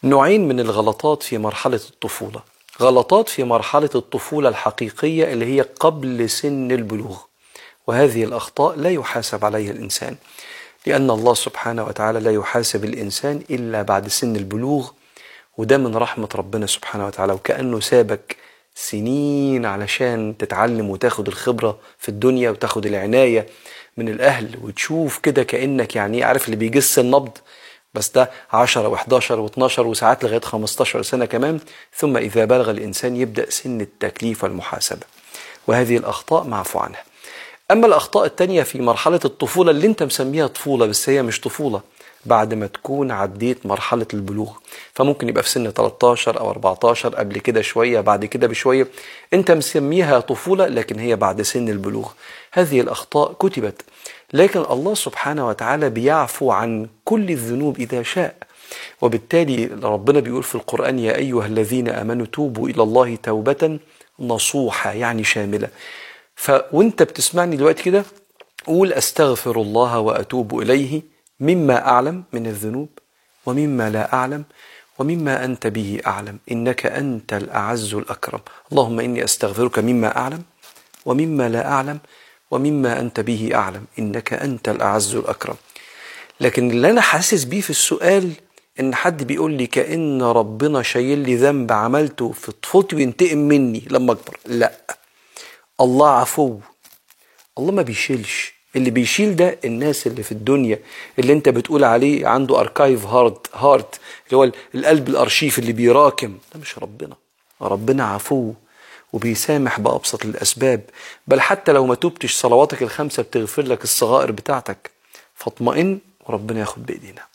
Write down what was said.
نوعين من الغلطات في مرحلة الطفولة غلطات في مرحلة الطفولة الحقيقية اللي هي قبل سن البلوغ وهذه الأخطاء لا يحاسب عليها الإنسان لأن الله سبحانه وتعالى لا يحاسب الإنسان إلا بعد سن البلوغ وده من رحمة ربنا سبحانه وتعالى وكأنه سابك سنين علشان تتعلم وتاخد الخبرة في الدنيا وتاخد العناية من الأهل وتشوف كده كأنك يعني عارف اللي بيجس النبض بس ده 10 و11 و12 وساعات لغاية 15 سنة كمان ثم إذا بلغ الإنسان يبدأ سن التكليف والمحاسبة وهذه الأخطاء معفو عنها أما الأخطاء التانية في مرحلة الطفولة اللي أنت مسميها طفولة بس هي مش طفولة بعد ما تكون عديت مرحلة البلوغ فممكن يبقى في سن 13 أو 14 قبل كده شوية بعد كده بشوية أنت مسميها طفولة لكن هي بعد سن البلوغ هذه الأخطاء كتبت لكن الله سبحانه وتعالى بيعفو عن كل الذنوب إذا شاء وبالتالي ربنا بيقول في القرآن يا أيها الذين آمنوا توبوا إلى الله توبة نصوحة يعني شاملة فوانت بتسمعني دلوقتي كده قول أستغفر الله وأتوب إليه مما أعلم من الذنوب ومما لا أعلم ومما أنت به أعلم إنك أنت الأعز الأكرم اللهم إني أستغفرك مما أعلم ومما لا أعلم ومما أنت به أعلم إنك أنت الأعز الأكرم لكن اللي أنا حاسس بيه في السؤال إن حد بيقول لي كأن ربنا شايل لي ذنب عملته في طفولتي وينتقم مني لما أكبر لا الله عفو الله ما بيشيلش اللي بيشيل ده الناس اللي في الدنيا اللي انت بتقول عليه عنده اركايف هارت هارت اللي هو القلب الارشيف اللي بيراكم ده مش ربنا ربنا عفو وبيسامح بأبسط الأسباب بل حتى لو ما تبتش صلواتك الخمسة بتغفر لك الصغائر بتاعتك فاطمئن وربنا ياخد بإيدينا